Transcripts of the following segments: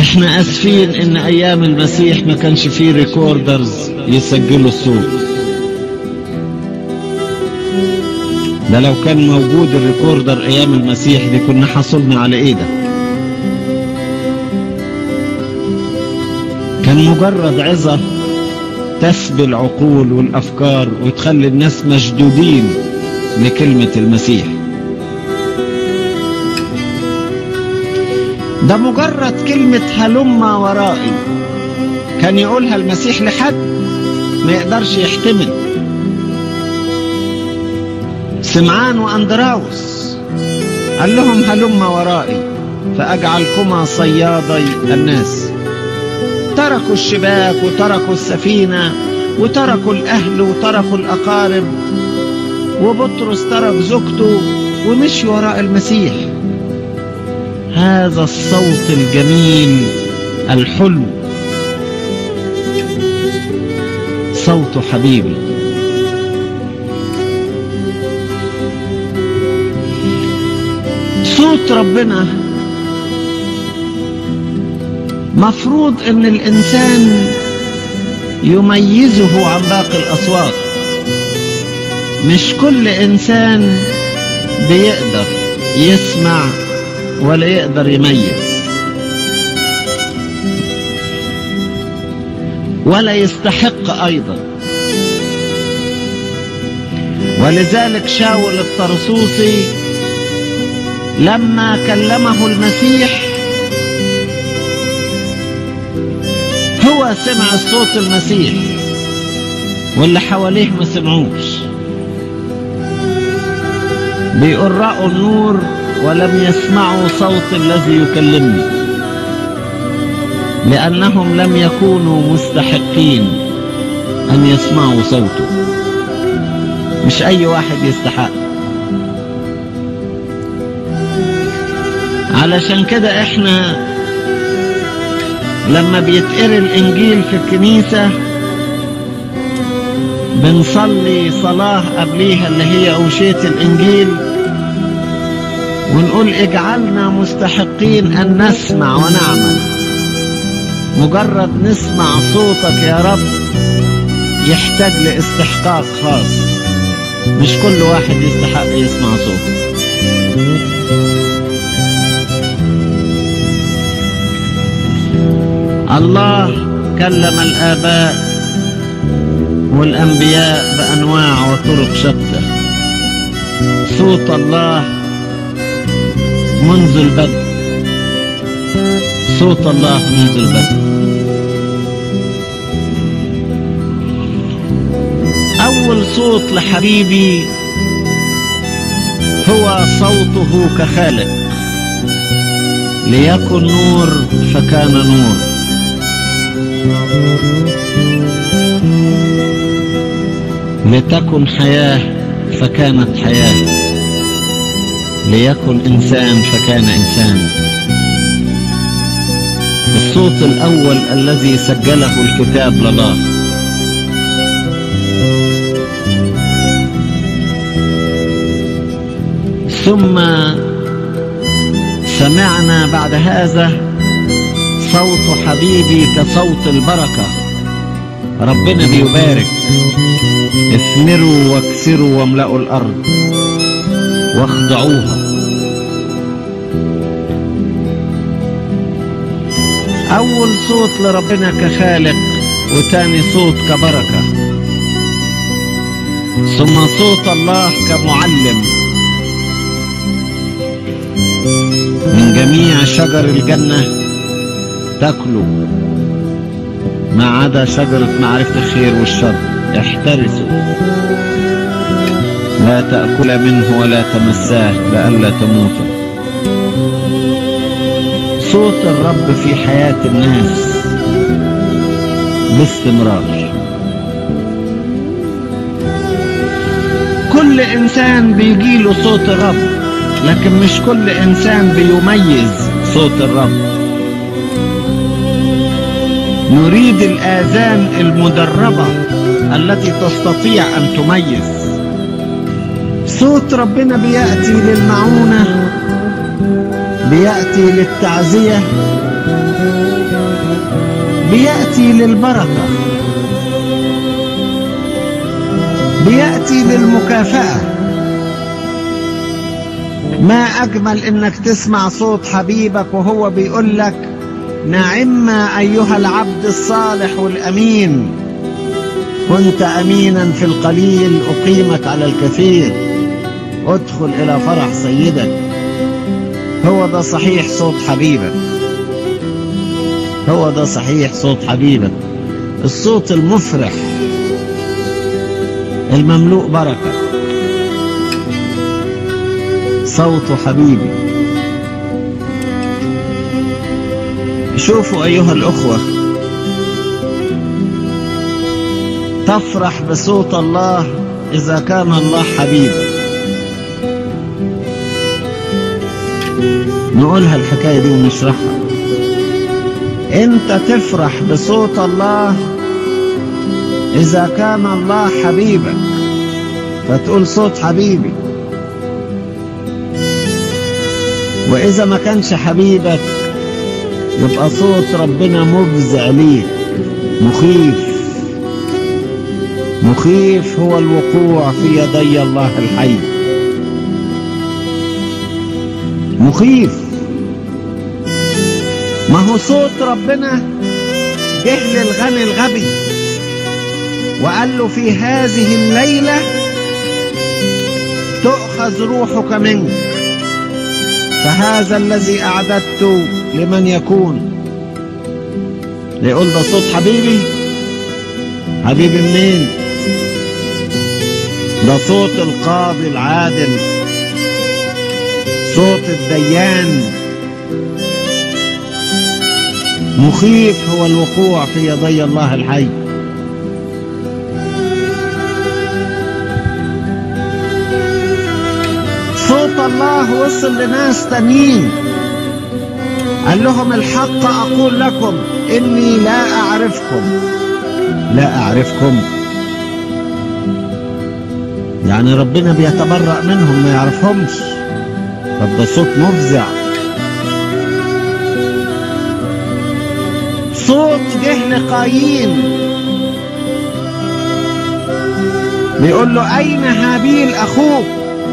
احنا اسفين ان ايام المسيح ما كانش فيه ريكوردرز يسجلوا الصوت ده لو كان موجود الريكوردر ايام المسيح دي كنا حصلنا على ايه ده كان مجرد عظة تسبي العقول والافكار وتخلي الناس مشدودين لكلمة المسيح ده مجرد كلمة هلم ورائي كان يقولها المسيح لحد ما يقدرش يحتمل سمعان وأندراوس قال لهم هلم ورائي فأجعلكما صيادي الناس تركوا الشباك وتركوا السفينة وتركوا الأهل وتركوا الأقارب وبطرس ترك زوجته ومشي وراء المسيح هذا الصوت الجميل الحلو صوت حبيبي صوت ربنا مفروض ان الانسان يميزه عن باقي الاصوات مش كل انسان بيقدر يسمع ولا يقدر يميز ولا يستحق ايضا ولذلك شاول الطرسوسي لما كلمه المسيح هو سمع صوت المسيح واللي حواليه ما سمعوش بيقول رأوا النور ولم يسمعوا صوت الذي يكلمني لأنهم لم يكونوا مستحقين أن يسمعوا صوته مش أي واحد يستحق علشان كده احنا لما بيتقري الإنجيل في الكنيسة بنصلي صلاة قبليها اللي هي أوشية الإنجيل ونقول اجعلنا مستحقين أن نسمع ونعمل مجرد نسمع صوتك يا رب يحتاج لاستحقاق خاص مش كل واحد يستحق يسمع صوتك الله كلم الآباء والأنبياء بأنواع وطرق شتى صوت الله منذ البدء صوت الله منذ البدء أول صوت لحبيبي هو صوته كخالق ليكن نور فكان نور لتكن حياة فكانت حياة ليكن إنسان فكان إنسان الصوت الأول الذي سجله الكتاب لله ثم سمعنا بعد هذا صوت حبيبي كصوت البركة ربنا بيبارك اثمروا واكسروا واملأوا الأرض واخضعوها أول صوت لربنا كخالق وتاني صوت كبركة ثم صوت الله كمعلم من جميع شجر الجنة تاكلوا ما عدا شجرة معرفة الخير والشر احترسوا لا تأكل منه ولا تمساه لئلا تموتوا صوت الرب في حياة الناس باستمرار كل إنسان بيجيله صوت الرب لكن مش كل إنسان بيميز صوت الرب نريد الآذان المدربة التي تستطيع أن تميز صوت ربنا بيأتي للمعونة بيأتي للتعزية بيأتي للبركة بيأتي للمكافأة ما أجمل إنك تسمع صوت حبيبك وهو بيقول لك نعم أيها العبد الصالح والأمين كنت أمينا في القليل أقيمك على الكثير ادخل إلى فرح سيدك هو ده صحيح صوت حبيبك هو ده صحيح صوت حبيبك الصوت المفرح المملوء بركة صوت حبيبي شوفوا أيها الأخوة تفرح بصوت الله إذا كان الله حبيبك نقولها الحكاية دي ونشرحها انت تفرح بصوت الله اذا كان الله حبيبك فتقول صوت حبيبي واذا ما كانش حبيبك يبقى صوت ربنا مفزع ليك مخيف مخيف هو الوقوع في يدي الله الحي مخيف ما هو صوت ربنا جه للغني الغبي وقال له في هذه الليلة تؤخذ روحك منك فهذا الذي أعددت لمن يكون يقول ده صوت حبيبي حبيبي منين ده صوت القاضي العادل صوت الديان مخيف هو الوقوع في يدي الله الحي صوت الله وصل لناس تانيين قال لهم الحق أقول لكم إني لا أعرفكم لا أعرفكم يعني ربنا بيتبرأ منهم ما يعرفهمش طب ده صوت مفزع صوت جه لقايين بيقول له أين هابيل أخوك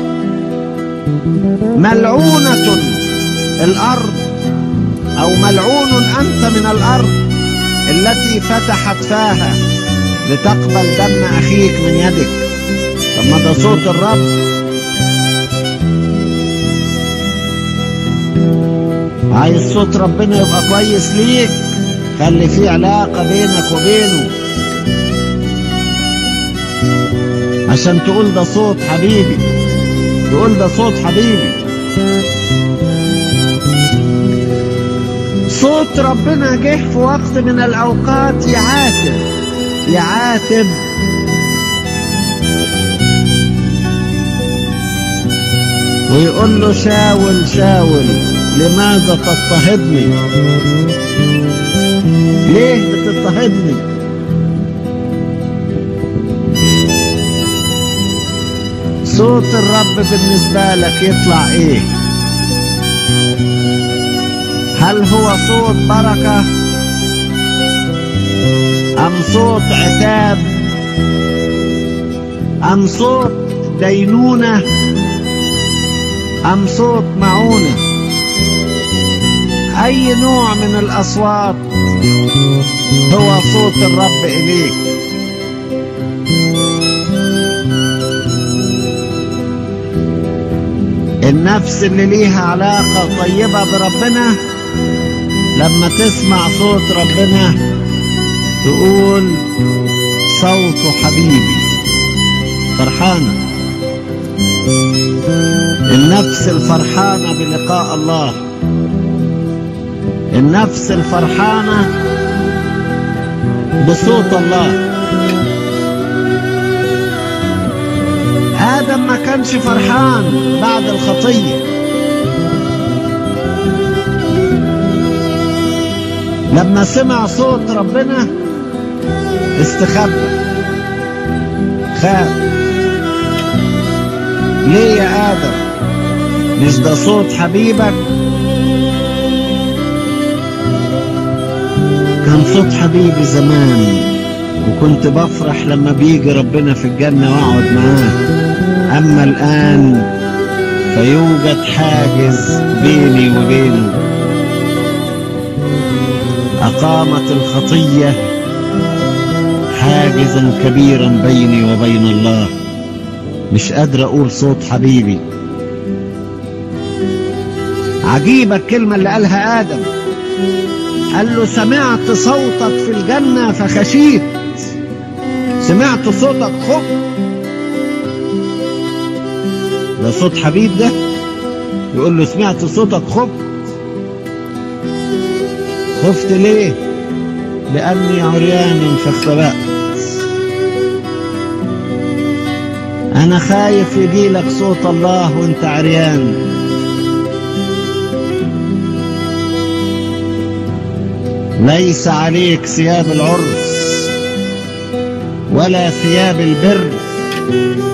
ملعونة الأرض أو ملعون أنت من الأرض التي فتحت فاها لتقبل دم أخيك من يدك طب ما ده صوت الرب عايز صوت ربنا يبقى كويس ليك خلي في علاقة بينك وبينه عشان تقول ده صوت حبيبي تقول ده صوت حبيبي صوت ربنا جه في وقت من الأوقات يعاتب يعاتب ويقول له شاول شاول لماذا تضطهدني ليه بتضطهدني صوت الرب بالنسبة لك يطلع ايه هل هو صوت بركة ام صوت عتاب ام صوت دينونة ام صوت معونة اي نوع من الاصوات هو صوت الرب اليك النفس اللي ليها علاقة طيبة بربنا لما تسمع صوت ربنا تقول صوت حبيبي فرحانة النفس الفرحانة بلقاء الله النفس الفرحانة بصوت الله آدم ما كانش فرحان بعد الخطية لما سمع صوت ربنا استخبى خاف ليه يا آدم مش ده صوت حبيبك كان صوت حبيبي زمان وكنت بفرح لما بيجي ربنا في الجنة واقعد معاه أما الآن فيوجد حاجز بيني وبينه أقامت الخطية حاجزا كبيرا بيني وبين الله مش قادر أقول صوت حبيبي عجيبة الكلمة اللي قالها آدم قال له سمعت صوتك في الجنة فخشيت سمعت صوتك خف ده صوت حبيب ده يقول له سمعت صوتك خف خفت ليه لأني عريان فاختبأت أنا خايف يجيلك صوت الله وأنت عريان ليس عليك ثياب العرس ولا ثياب البر